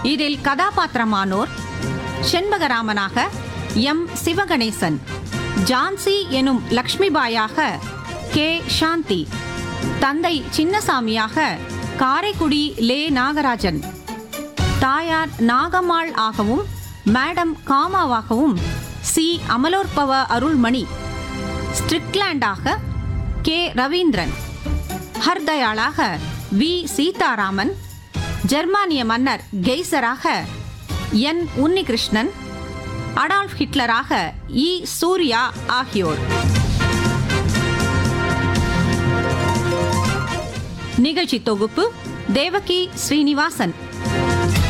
இதில் கதாபாத்திரமானோர் செண்பகராமனாக எம் சிவகணேசன் ஜான்சி எனும் லக்ஷ்மிபாயாக கே சாந்தி தந்தை சின்னசாமியாக காரைக்குடி லே நாகராஜன் தாயார் நாகம்மாள் ஆகவும் மேடம் காமாவாகவும் சி அமலோற்பவ அருள்மணி ஸ்ட்ரிக்லாண்டாக கே ரவீந்திரன் ஹர்தயாளாக வி சீதாராமன் ஜெர்மானிய மன்னர் கெய்சராக என் உன்னிகிருஷ்ணன் அடால்ஃப் ஹிட்லராக இ சூர்யா ஆகியோர் நிகழ்ச்சி தொகுப்பு தேவகி ஸ்ரீனிவாசன்